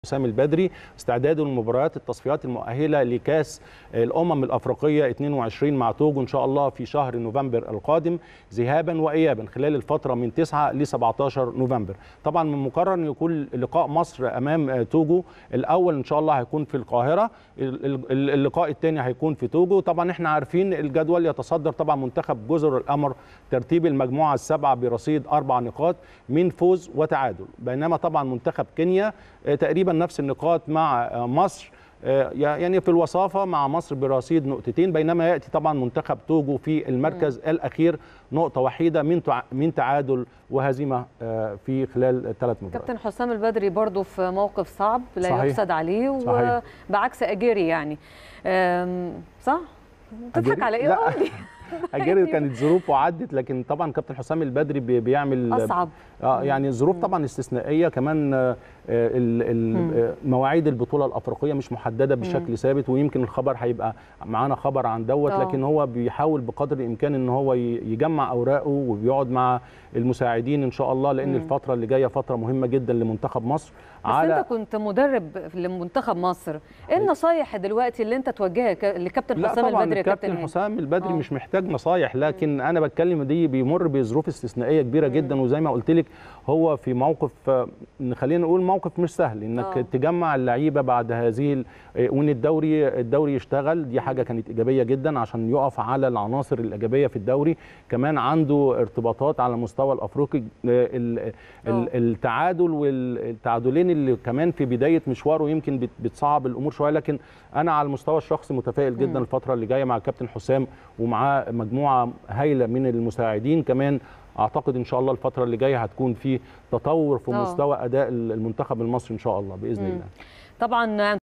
حسام البدري استعداده لمباريات التصفيات المؤهله لكاس الامم الافريقيه 22 مع توجو ان شاء الله في شهر نوفمبر القادم ذهابا وايابا خلال الفتره من 9 ل 17 نوفمبر طبعا من المقرر ان يكون لقاء مصر امام توجو الاول ان شاء الله هيكون في القاهره اللقاء الثاني هيكون في توجو طبعا احنا عارفين الجدول يتصدر طبعا منتخب جزر القمر ترتيب المجموعه السبعه برصيد اربع نقاط من فوز وتعادل بينما طبعا منتخب كينيا تقريبا نفس النقاط مع مصر يعني في الوصافة مع مصر برصيد نقطتين بينما يأتي طبعا منتخب توجو في المركز م. الأخير نقطة وحيدة من من تعادل وهزيمة في خلال ثلاث مباريات كابتن حسام البدري برضه في موقف صعب لا صحيح. يحسد عليه وبعكس أجيري يعني صح؟ تضحك على ايه؟ لا. اجيري كانت ظروف وعدت لكن طبعا كابتن حسام البدري بيعمل اصعب اه يعني ظروف طبعا استثنائيه كمان مواعيد البطوله الافريقيه مش محدده بشكل ثابت ويمكن الخبر هيبقى معانا خبر عن دوت لكن هو بيحاول بقدر الامكان ان هو يجمع اوراقه وبيقعد مع المساعدين ان شاء الله لان مم. الفتره اللي جايه فتره مهمه جدا لمنتخب مصر بس على انت كنت مدرب لمنتخب مصر ايه النصايح دلوقتي اللي انت توجهها لكابتن حسام البدري كابتن حسام البدري مش محتاج نصايح لكن مم. انا بتكلم دي بيمر بظروف استثنائيه كبيره مم. جدا وزي ما قلت لك هو في موقف خلينا نقول موقف مش سهل انك أوه. تجمع اللعيبه بعد هذه وان الدوري الدوري يشتغل دي حاجه كانت ايجابيه جدا عشان يقف على العناصر الايجابيه في الدوري كمان عنده ارتباطات على المستوى الافريقي التعادل والتعادلين اللي كمان في بدايه مشواره يمكن بتصعب الامور شويه لكن انا على المستوى الشخصي متفائل جدا الفتره اللي جايه مع الكابتن حسام ومعاه مجموعه هايله من المساعدين كمان اعتقد ان شاء الله الفتره اللي جايه هتكون في تطور في مستوى اداء المنتخب المصري ان شاء الله باذن الله طبعا